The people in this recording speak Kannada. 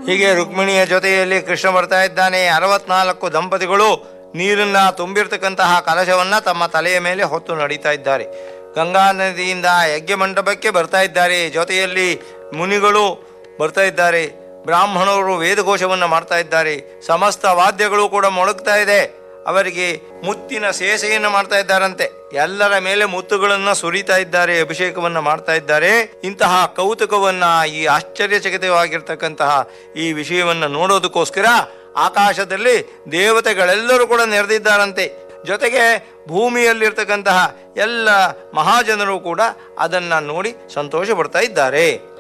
ಹೀಗೆ ರುಕ್ಮಿಣಿಯ ಜೊತೆಯಲ್ಲಿ ಕೃಷ್ಣ ಬರ್ತಾ ಇದ್ದಾನೆ ಅರವತ್ನಾಲ್ಕು ದಂಪತಿಗಳು ನೀರನ್ನ ತುಂಬಿರ್ತಕ್ಕಂತಹ ಕಲಶವನ್ನ ತಮ್ಮ ತಲೆಯ ಮೇಲೆ ಹೊತ್ತು ನಡೀತಾ ಇದ್ದಾರೆ ಗಂಗಾ ನದಿಯಿಂದ ಯಜ್ಞ ಮಂಟಪಕ್ಕೆ ಬರ್ತಾ ಇದ್ದಾರೆ ಜೊತೆಯಲ್ಲಿ ಮುನಿಗಳು ಬರ್ತಾ ಇದ್ದಾರೆ ಬ್ರಾಹ್ಮಣರು ವೇದಘೋಷವನ್ನು ಮಾಡ್ತಾ ಇದ್ದಾರೆ ಸಮಸ್ತ ವಾದ್ಯಗಳು ಕೂಡ ಮೊಳಗ್ತಾ ಇದೆ ಅವರಿಗೆ ಮುತ್ತಿನ ಸೇಸೆಯನ್ನು ಮಾಡ್ತಾ ಇದ್ದಾರಂತೆ ಎಲ್ಲರ ಮೇಲೆ ಮುತ್ತುಗಳನ್ನ ಸುರಿತಾ ಇದ್ದಾರೆ ಅಭಿಷೇಕವನ್ನ ಮಾಡ್ತಾ ಇದ್ದಾರೆ ಇಂತಹ ಕೌತುಕವನ್ನ ಈ ಆಶ್ಚರ್ಯಚಕಿತವಾಗಿರ್ತಕ್ಕಂತಹ ಈ ವಿಷಯವನ್ನ ನೋಡೋದಕ್ಕೋಸ್ಕರ ಆಕಾಶದಲ್ಲಿ ದೇವತೆಗಳೆಲ್ಲರೂ ಕೂಡ ನೆರೆದಿದ್ದಾರಂತೆ ಜೊತೆಗೆ ಭೂಮಿಯಲ್ಲಿರ್ತಕ್ಕಂತಹ ಎಲ್ಲ ಮಹಾಜನರು ಕೂಡ ಅದನ್ನ ನೋಡಿ ಸಂತೋಷ ಪಡ್ತಾ ಇದ್ದಾರೆ